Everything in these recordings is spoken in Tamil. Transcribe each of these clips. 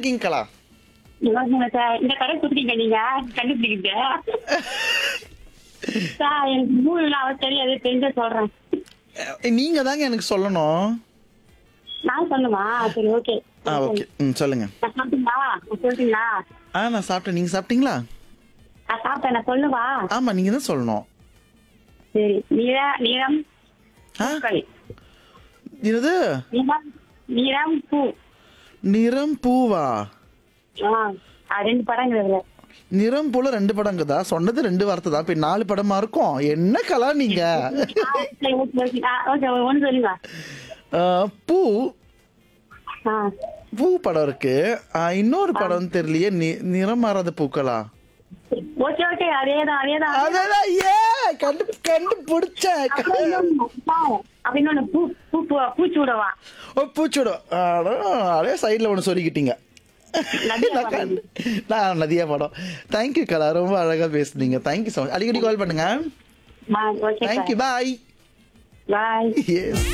இருக்கீங்க கலா இவங்க சார் இந்த கடை குடுத்தீங்க நீங்க கண்டுபிடிக்கிட்டு சார் எனக்கு மூணு நாள் தெரியாது தெரிஞ்ச சொல்றேன் அஹ், நீங்க தாங்க எனக்கு சொல்லணும் நான் சொல்லுமா சரி ஓகே ஆ ஓகே ம் சொல்லுங்க நான் சாப்பிட்டீங்களா நான் சொல்லிட்டீங்களா ஆ நான் சாப்பிட்டேன் நீங்க சாப்பிட்டீங்களா நான் சாப்பிட்டேன் நான் சொல்லுவா ஆமா நீங்க தான் சொல்லணும் சரி நீர நீரம் ஆ பூக்கள் இது நீரம் நீரம் பூ நிறம் பூவா ஆ ஆ, ரெண்டு படங்கள் இதுல நிறம் போல ரெண்டு படங்குதா சொன்னது ரெண்டு வார்த்தை தான் இப்ப நாலு படமா இருக்கும் என்ன கலா நீங்க ஆ, சரி, ஓகே ஓகே ஆ, ஓகே ஒன்று சொல்லுங்க அஹ், பூ ஆ பூ படம் இருக்கு அஹ், இன்னொரு படம் தெரியலையே நி- நிறம் மாறாத பூக்களா ஓகே ஓகே அதேதான் அதேதான் அதெல்லாம் ஏ கண்டு கண்டுபிடிச்ச அப்புறம் இன்னொன்னு, ஆ, அப்புறம் இன்னொன்னு பூ பூ பூ- பூச்சூடவா ஓ பூச்சோட அதே சைடில் ஒன்று சொல்லிக்கிட்டீங்க நதியா நான் கண்டு- நான் நதியா படம் தேங்க்யூ கலா ரொம்ப அழகா பேசுனீங்க தேங்க்யூ ஸோ மச் அடிக்கடி கால் பண்ணுங்க okay thank you bye bye yes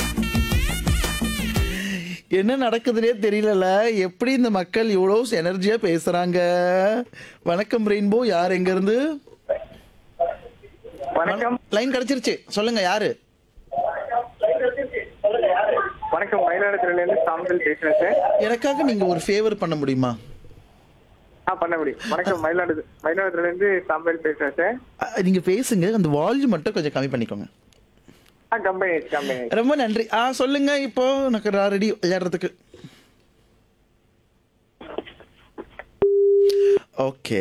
என்ன நடக்குதுன்னே தெரியலல எப்படி இந்த மக்கள் இவ்வளோ எனர்ஜியா பேசுறாங்க வணக்கம் ரெயின்போ யார் எங்க இருந்து வணக்கம் லைன் கிடைச்சிருச்சு சொல்லுங்க யாரு வணக்கம் மயிலாடுதுறையில இருந்து சாம்பல் பேசுறேன் சார் எனக்காக நீங்க ஒரு ஃபேவர் பண்ண முடியுமா ஆ பண்ண முடியும் வணக்கம் மயிலாடுது மயிலாடுதுறையில இருந்து சாம்பல் பேசுறேன் சார் அஹ், நீங்க பேசுங்க அந்த வால்யூம் மட்டும் கொஞ்சம் கம்மி பண்ணிக்கோங்க ஆ கம்பெனி கம்பெனி ரொம்ப நன்றி ஆ சொல்லுங்க இப்போ எனக்கு நான் ரெடி விளையாடுறதுக்கு ஓகே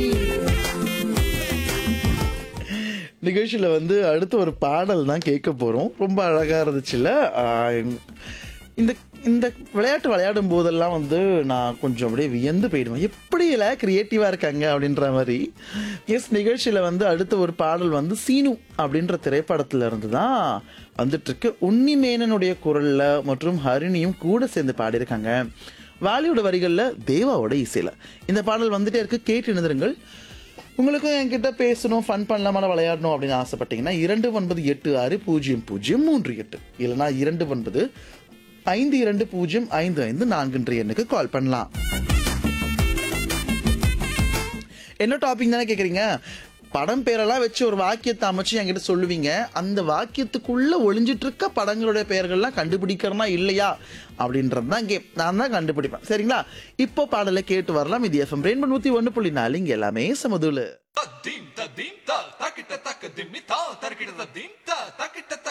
நிகழ்ச்சியில் வந்து அடுத்து ஒரு பாடல் தான் கேட்க போகிறோம் ரொம்ப அழகாக இருந்துச்சுல்ல ஆ, இந்த இந்த விளையாட்டு விளையாடும் போதெல்லாம் வந்து நான் கொஞ்சம் அப்படியே வியந்து போயிடுவேன் எப்படி இல்லை க்ரியேட்டிவாக இருக்காங்க அப்படின்ற மாதிரி எஸ் நிகழ்ச்சியில் வந்து அடுத்த ஒரு பாடல் வந்து சீனு அப்படின்ற திரைப்படத்துல இருந்து தான் வந்துட்டு இருக்கு உன்னிமேனனுடைய குரலில் மற்றும் ஹரிணியும் கூட சேர்ந்து பாடியிருக்காங்க வாலியோட வரிகளில் தேவாவோட இசையில் இந்த பாடல் வந்துட்டே இருக்கு கேட்டு இணைந்திருங்கள் உங்களுக்கும் என்கிட்ட பேசணும் ஃபன் பண்ணலாமா விளையாடணும் அப்படின்னு ஆசைப்பட்டீங்கன்னா இரண்டு ஒன்பது எட்டு ஆறு பூஜ்ஜியம் பூஜ்ஜியம் மூன்று எட்டு இல்லைனா இரண்டு ஒன்பது ஐந்து இரண்டு பூஜ்ஜியம் ஐந்து ஐந்து நான்குன்ற எண்ணுக்கு கால் பண்ணலாம் என்ன டாபிக் தானே கேட்குறீங்க படம் பேரெல்லாம் வச்சு ஒரு வாக்கியத்தை அமைச்சு என்கிட்ட சொல்லுவீங்க அந்த வாக்கியத்துக்குள்ள ஒளிஞ்சிட்டு இருக்க படங்களுடைய பெயர்கள்லாம் கண்டுபிடிக்கிறனா இல்லையா அப்படின்றது தான் கேம் நான் தான் கண்டுபிடிப்பேன் சரிங்களா இப்போ பாடலை கேட்டு வரலாம் இது எஃப்எம் ரெண்டு நூத்தி ஒன்று புள்ளி நாலு இங்க எல்லாமே சமதுல தத்தீம் தத்தீம் தா தக்கிட்ட தக்க திம்மி தா தர்க்கிட்ட தத்தீம் தா தக்கிட்ட